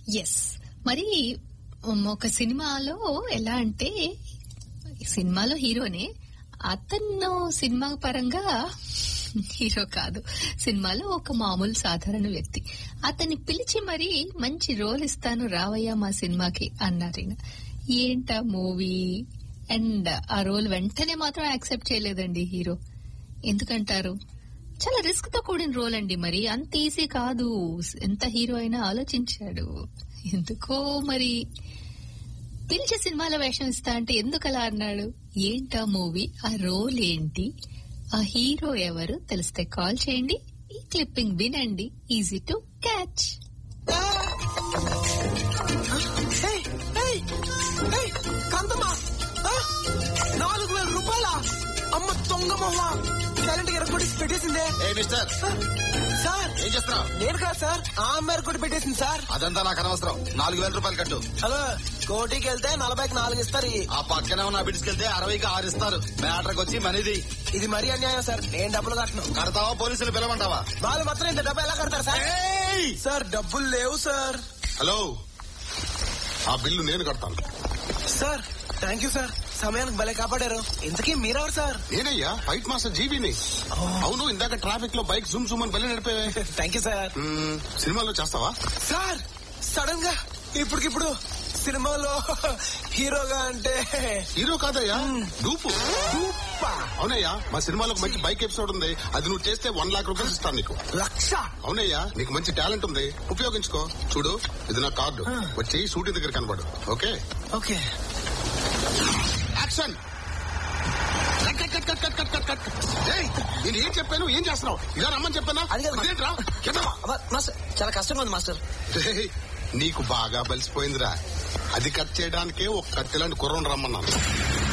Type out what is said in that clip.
Yes మరి ఉమ్, ఒక సినిమాలో ఎలా అంటే సినిమాలో హీరోనే అతను సినిమా పరంగా హీరో కాదు సినిమాలో ఒక మామూలు సాధారణ వ్యక్తి అతన్ని పిలిచి మరి మంచి రోల్ ఇస్తాను రావయ్యా మా సినిమాకి అన్నారు ఈయన. ఏంటా మూవీ అండ్ ఆ రోల్ వెంటనే మాత్రం యాక్సెప్ట్ చేయలేదండి హీరో ఎందుకంటారు చాలా రిస్క్ తో కూడిన రోల్ అండి మరి అంత ఈజీ కాదు ఎంత హీరో అయినా ఆలోచించాడు ఎందుకో మరి పిలిచి సినిమాలో వేషం ఇస్తా అంటే ఎందుకు అలా అన్నాడు ఏంటా మూవీ ఆ రోల్ ఏంటి ఆ హీరో ఎవరు తెలిస్తే కాల్ చేయండి ఈ క్లిప్పింగ్ వినండి ఈజీ టు క్యాచ్ ఏయ్, ఏయ్, ఏయ్, కాంతమ్మా ఆ? నాలుగు వేల రూపాయల అమ్మ దొంగమ్మ సైలెంట్ గా ఎరగొట్టి పెట్టేసిందే ఏ మిస్టర్ ఆ, సార్ ఏం చేస్తున్నావు నేను కాదు సార్ ఆ అమ్మాయి కొట్టి పెట్టేసింది సార్ అదంతా నాకు అనవసరం నాలుగు వేల రూపాయలు కట్టు హలో కోటికి వెళ్తే నలభైకి నాలుగు ఇస్తారు ఈ. ఆ పక్కనే ఉన్న బిడ్స్కెళ్తే అరవైకి ఆరు ఇస్తారు మ్యాటర్కి వచ్చి మనీది ఇది మరీ అన్యాయం సార్ నేను డబ్బులు కట్టను కడతావా పోలీసులు పిలవంటావా వాళ్ళు మాత్రం ఇంత డబ్బు ఎలా కడతారు సార్ ఏయ్! సార్ డబ్బులు లేవు సార్ హలో ఆ బిల్లు నేను కడతాను సార్ థ్యాంక్ యూ సార్ సమయానికి భలే కాపాడారు ఇంతకీ మీరెవరు సార్ నేనయ్యా ఫైట్ మాస్టర్ జీబీని అవును ఇందాక ట్రాఫిక్ లో బైక్ జూమ్ జూమ్ అని బలి నడిపేవే థ్యాంక్ యూ సార్ మ్మ్, సినిమాలో చేస్తావా సార్ సడన్ గా ఇప్పటికిప్పుడు సినిమాలో హీరోగా అంటే హీరో కాదయ్యా డూపు గొప్ప అవునయ్యా మా సినిమాలో ఒక మంచి బైక్ ఎపిసోడ్ ఉంది అది నువ్వు చేస్తే వన్ లాక్ రూపీస్ ఇస్తాను నీకు లక్ష అవునయ్యా నీకు మంచి టాలెంట్ ఉంది ఉపయోగించుకో చూడు ఇది నా కార్డు వచ్చి షూటింగ్ దగ్గర కనబడు okay okay action cut cut cut cut cut cut cut cut ఏయ్, నేను ఏం చెప్పాను ఏం చేస్తున్నావు ఇలా రమ్మని చెప్పానా అది కాదు, మాస్టర్. ఇదేంట్రా? కిందవా? మాస్టర్ చాలా కష్టంగా ఉంది మాస్టర్ ఏయ్, నీకు బాగా బలిసిపోయిందిరా అది కట్ చేయడానికే ఒక కత్తిలాంటి కుర్రం రమ్మన్నాను